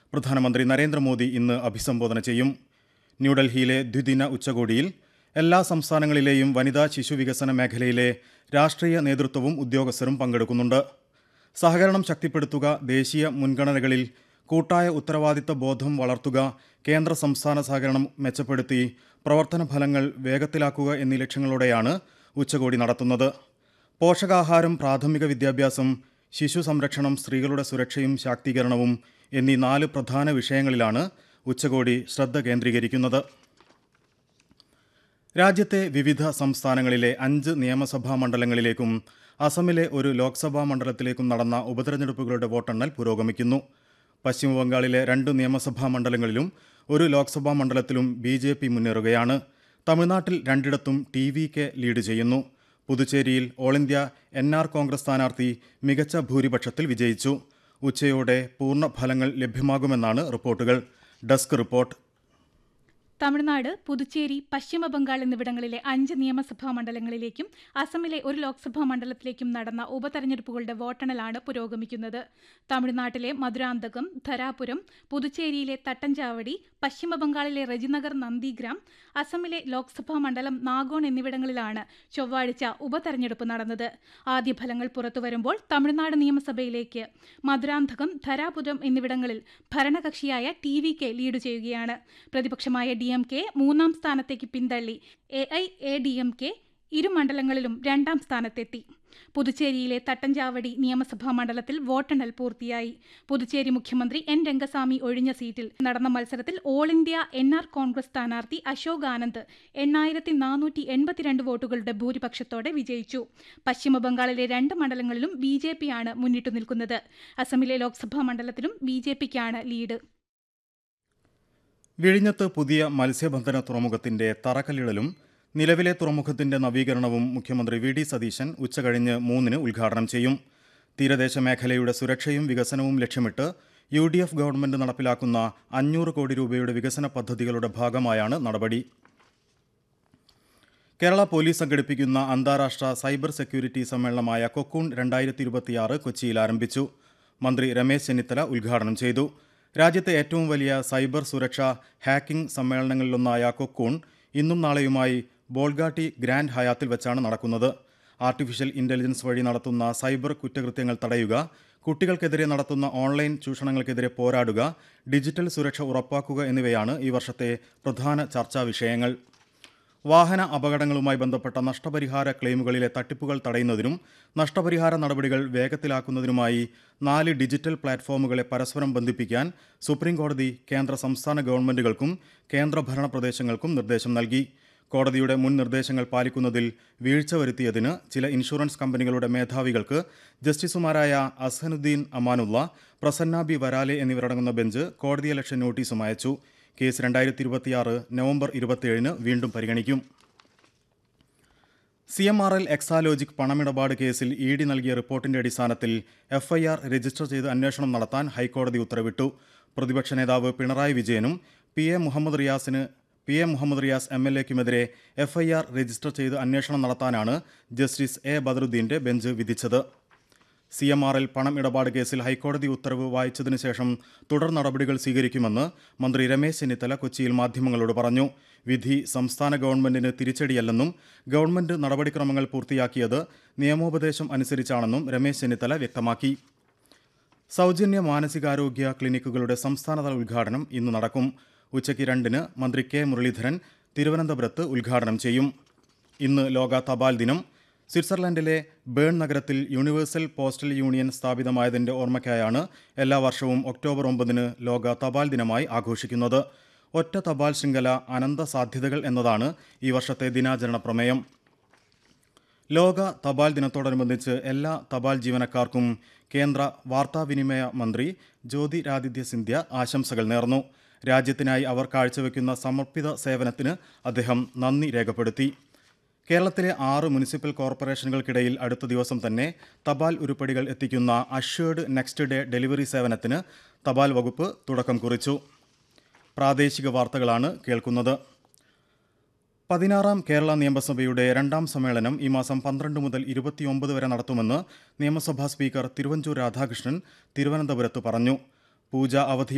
പ്രധാനമന്ത്രി നരേന്ദ്രമോദി ഇന്ന് അഭിസംബോധന ചെയ്യും ന്യൂഡൽഹിയിലെ ദ്വിദിന ഉച്ചകോടിയിൽ എല്ലാ സംസ്ഥാനങ്ങളിലെയും വനിതാ ശിശു വികസന മേഖലയിലെ രാഷ്ട്രീയ നേതൃത്വവും ഉദ്യോഗസ്ഥരും പങ്കെടുക്കുന്നുണ്ട് സഹകരണം ശക്തിപ്പെടുത്തുക ദേശീയ മുൻഗണനകളിൽ കൂട്ടായ ഉത്തരവാദിത്ത ബോധം വളർത്തുക കേന്ദ്ര സംസ്ഥാന സഹകരണം മെച്ചപ്പെടുത്തി പ്രവർത്തന ഫലങ്ങൾ വേഗത്തിലാക്കുക എന്നീ ലക്ഷ്യങ്ങളോടെയാണ് ഉച്ചകോടി നടത്തുന്നത് പോഷകാഹാരം പ്രാഥമിക വിദ്യാഭ്യാസം ശിശു സംരക്ഷണം സ്ത്രീകളുടെ സുരക്ഷയും ശാക്തീകരണവും എന്നീ നാല് പ്രധാന വിഷയങ്ങളിലാണ് ഉച്ചകോടി ശ്രദ്ധ കേന്ദ്രീകരിക്കുന്നത് രാജ്യത്തെ വിവിധ സംസ്ഥാനങ്ങളിലെ അഞ്ച് നിയമസഭാ മണ്ഡലങ്ങളിലേക്കും അസമിലെ ഒരു ലോക്സഭാ മണ്ഡലത്തിലേക്കും നടന്ന ഉപതെരഞ്ഞെടുപ്പുകളുടെ വോട്ടെണ്ണൽ പുരോഗമിക്കുന്നു പശ്ചിമബംഗാളിലെ രണ്ട് നിയമസഭാ മണ്ഡലങ്ങളിലും ഒരു ലോക്സഭാ മണ്ഡലത്തിലും ബി ജെ പി മുന്നേറുകയാണ് തമിഴ്നാട്ടിൽ രണ്ടിടത്തും ടി വി കെ ലീഡ് ചെയ്യുന്നു പുതുച്ചേരിയിൽ All India N R Congress സ്ഥാനാർത്ഥി മികച്ച ഭൂരിപക്ഷത്തിൽ വിജയിച്ചു ഉച്ചയോടെ പൂർണ്ണ ഫലങ്ങൾ ലഭ്യമാകുമെന്നാണ് റിപ്പോർട്ടുകൾ ഡെസ്ക് റിപ്പോർട്ട് തമിഴ്നാട് പുതുച്ചേരി പശ്ചിമ ബംഗാൾ എന്നിവിടങ്ങളിലെ അഞ്ച് നിയമസഭാ മണ്ഡലങ്ങളിലേക്കും അസമിലെ ഒരു ലോക്സഭാ മണ്ഡലത്തിലേക്കും നടന്ന ഉപതെരഞ്ഞെടുപ്പുകളുടെ വോട്ടെണ്ണലാണ് പുരോഗമിക്കുന്നത് തമിഴ്നാട്ടിലെ മധുരാന്തകം ധരാപുരം പുതുച്ചേരിയിലെ തട്ടഞ്ചാവടി പശ്ചിമ ബംഗാളിലെ റജിനഗർ നന്ദിഗ്രാം അസമിലെ ലോക്സഭാ മണ്ഡലം നാഗോൺ എന്നിവിടങ്ങളിലാണ് ചൊവ്വാഴ്ച ഉപതെരഞ്ഞെടുപ്പ് നടന്നത് ആദ്യ ഫലങ്ങൾ പുറത്തുവരുമ്പോൾ തമിഴ്നാട് നിയമസഭയിലേക്ക് മധുരാന്തകം ധരാപുരം എന്നിവിടങ്ങളിൽ ഭരണകക്ഷിയായ ടി വി കെ ലീഡ് ചെയ്യുകയാണ് പ്രതിപക്ഷമായ ഡി എം കെ മൂന്നാം സ്ഥാനത്തേക്ക് പിന്തള്ളി A I A D M K ഇരു മണ്ഡലങ്ങളിലും രണ്ടാം സ്ഥാനത്തെത്തി പുതുച്ചേരിയിലെ തട്ടഞ്ചാവടി നിയമസഭാ മണ്ഡലത്തിൽ വോട്ടെണ്ണൽ പൂർത്തിയായി പുതുച്ചേരി മുഖ്യമന്ത്രി എൻ രംഗസ്വാമി ഒഴിഞ്ഞ സീറ്റിൽ നടന്ന മത്സരത്തിൽ All India N R Congress സ്ഥാനാർത്ഥി അശോക് ആനന്ദ് എണ്ണായിരത്തി നാനൂറ്റി എൺപത്തിരണ്ട് വോട്ടുകളുടെ ഭൂരിപക്ഷത്തോടെ വിജയിച്ചു പശ്ചിമ ബംഗാളിലെ രണ്ട് മണ്ഡലങ്ങളിലും ബി ജെ പിയാണ് മുന്നിട്ടു നിൽക്കുന്നത് അസമിലെ ലോക്സഭാ മണ്ഡലത്തിലും ബി ജെ പിക്കാണ് ലീഡ് വിഴിഞ്ഞത്ത് പുതിയ മത്സ്യബന്ധന തുറമുഖത്തിന്റെ തറക്കല്ലിടലും നിലവിലെ തുറമുഖത്തിന്റെ നവീകരണവും മുഖ്യമന്ത്രി വി ഡി സതീശൻ ഉച്ചകഴിഞ്ഞ് മൂന്നിന് ഉദ്ഘാടനം ചെയ്യും തീരദേശ മേഖലയുടെ സുരക്ഷയും വികസനവും ലക്ഷ്യമിട്ട് യു ഡി എഫ് ഗവൺമെന്റ് നടപ്പിലാക്കുന്ന അഞ്ഞൂറ് കോടി രൂപയുടെ വികസന പദ്ധതികളുടെ ഭാഗമായാണ് നടപടി കേരള പോലീസ് സംഘടിപ്പിക്കുന്ന അന്താരാഷ്ട്ര സൈബർ സെക്യൂരിറ്റി സമ്മേളനമായ കൊക്കൂൺ രണ്ടായിരത്തി ഇരുപത്തിയാറ് കൊച്ചിയിൽ ആരംഭിച്ചു മന്ത്രി രമേശ് ചെന്നിത്തല ഉദ്ഘാടനം ചെയ്തു രാജ്യത്തെ ഏറ്റവും വലിയ സൈബർ സുരക്ഷാ ഹാക്കിംഗ് സമ്മേളനങ്ങളിലൊന്നായ കൊക്കൂൺ ഇന്നും നാളെയുമായി ബോൾഗാട്ടി ഗ്രാൻഡ് ഹയാത്തിൽ വെച്ചാണ് നടക്കുന്നത് ആർട്ടിഫിഷ്യൽ ഇന്റലിജൻസ് വഴി നടത്തുന്ന സൈബർ കുറ്റകൃത്യങ്ങൾ തടയുക കുട്ടികൾക്കെതിരെ നടത്തുന്ന ഓൺലൈൻ ചൂഷണങ്ങൾക്കെതിരെ പോരാടുക ഡിജിറ്റൽ സുരക്ഷ ഉറപ്പാക്കുക എന്നിവയാണ് ഈ വർഷത്തെ പ്രധാന ചർച്ചാ വിഷയങ്ങൾ വാഹന അപകടങ്ങളുമായി ബന്ധപ്പെട്ട നഷ്ടപരിഹാര ക്ലെയിമുകളിലെ തട്ടിപ്പുകൾ തടയുന്നതിനും നഷ്ടപരിഹാര നടപടികൾ വേഗത്തിലാക്കുന്നതിനുമായി നാല് ഡിജിറ്റൽ പ്ലാറ്റ്ഫോമുകളെ പരസ്പരം ബന്ധിപ്പിക്കാൻ സുപ്രീംകോടതി കേന്ദ്ര സംസ്ഥാന ഗവൺമെന്റുകൾക്കും കേന്ദ്രഭരണ പ്രദേശങ്ങൾക്കും നിർദ്ദേശം നൽകി കോടതിയുടെ മുൻ നിർദ്ദേശങ്ങൾ പാലിക്കുന്നതിൽ വീഴ്ച വരുത്തിയതിന് ചില ഇൻഷുറൻസ് കമ്പനികളുടെ മേധാവികൾക്ക് ജസ്റ്റിസുമാരായ അസനുദ്ദീൻ അമാനുള്ള പ്രസന്ന ബി വരാലെ എന്നിവരടങ്ങുന്ന ബെഞ്ച് കോടതിയലക്ഷ്യ നോട്ടീസും അയച്ചു കേസ് രണ്ടായിരത്തി ഇരുപത്തിയാറ് നവംബർ ഇരുപത്തിയേഴിന് വീണ്ടും പരിഗണിക്കും C M R L Exalogic പണമിടപാട് കേസിൽ ഇ ഡി നൽകിയ റിപ്പോർട്ടിന്റെ അടിസ്ഥാനത്തിൽ എഫ്ഐആർ രജിസ്റ്റർ ചെയ്ത് അന്വേഷണം നടത്താൻ ഹൈക്കോടതി ഉത്തരവിട്ടു പ്രതിപക്ഷ നേതാവ് പിണറായി വിജയനും പി എ മുഹമ്മദ് റിയാസിന് P A Muhammad Riyas M L എക്കുമെതിരെ എഫ്ഐആർ രജിസ്റ്റർ ചെയ്ത് അന്വേഷണം നടത്താനാണ് ജസ്റ്റിസ് എ ബദറുദ്ദീന്റെ ബെഞ്ച് വിധിച്ചത് സി എം ആർ എൽ പണം ഇടപാട് കേസിൽ ഹൈക്കോടതി ഉത്തരവ് വായിച്ചതിനു ശേഷം തുടർ നടപടികൾ സ്വീകരിക്കുമെന്ന് മന്ത്രി രമേശ് ചെന്നിത്തല കൊച്ചിയിൽ മാധ്യമങ്ങളോട് പറഞ്ഞു വിധി സംസ്ഥാന ഗവൺമെന്റിന് തിരിച്ചടിയല്ലെന്നും ഗവൺമെന്റ് നടപടിക്രമങ്ങൾ പൂർത്തിയാക്കിയത് നിയമോപദേശം അനുസരിച്ചാണെന്നും രമേശ് ചെന്നിത്തല വ്യക്തമാക്കി സൗജന്യ മാനസികാരോഗ്യ ക്ലിനിക്കുകളുടെ സംസ്ഥാനതല ഉദ്ഘാടനം ഇന്ന് നടക്കും ഉച്ചയ്ക്ക് രണ്ടിന് മന്ത്രി കെ മുരളീധരൻ തിരുവനന്തപുരത്ത് ഉദ്ഘാടനം ചെയ്യും ഇന്ന് ലോക തപാൽ ദിനം സ്വിറ്റ്സർലൻഡിലെ ബേൺ നഗരത്തിൽ യൂണിവേഴ്സൽ പോസ്റ്റൽ യൂണിയൻ സ്ഥാപിതമായതിന്റെ ഓർമ്മയ്ക്കായാണ് എല്ലാ വർഷവും ഒക്ടോബർ ഒമ്പതിന് ലോക തപാൽ ദിനമായി ആഘോഷിക്കുന്നത് ഒറ്റ തപാൽ ശൃംഖല അനന്ത സാധ്യതകൾ എന്നതാണ് ഈ വർഷത്തെ ദിനാചരണ പ്രമേയം ലോക തപാൽ ദിനത്തോടനുബന്ധിച്ച് എല്ലാ തപാൽ ജീവനക്കാർക്കും കേന്ദ്ര വാർത്താവിനിമയ മന്ത്രി ജ്യോതിരാദിത്യ സിന്ധ്യ ആശംസകൾ നേർന്നു രാജ്യത്തിനായി അവർ കാഴ്ചവെക്കുന്ന സമർപ്പിത സേവനത്തിന് അദ്ദേഹം നന്ദി രേഖപ്പെടുത്തി കേരളത്തിലെ ആറ് മുനിസിപ്പൽ കോർപ്പറേഷനുകൾക്കിടയിൽ അടുത്ത ദിവസം തന്നെ തപാൽ ഉരുപ്പടികൾ എത്തിക്കുന്ന അഷ്വേർഡ് നെക്സ്റ്റ് ഡേ ഡെലിവറി സേവനത്തിന് തപാൽ വകുപ്പ് തുടക്കം കുറിച്ചു പ്രാദേശിക വാർത്തകളാണ് കേൾക്കുന്നത് പതിനാറാം കേരള നിയമസഭയുടെ രണ്ടാം സമ്മേളനം ഈ മാസം പന്ത്രണ്ട് മുതൽ ഇരുപത്തിയൊമ്പത് വരെ നടത്തുമെന്ന് നിയമസഭാ സ്പീക്കർ തിരുവഞ്ചൂർ രാധാകൃഷ്ണൻ തിരുവനന്തപുരത്ത് പറഞ്ഞു പൂജ അവധി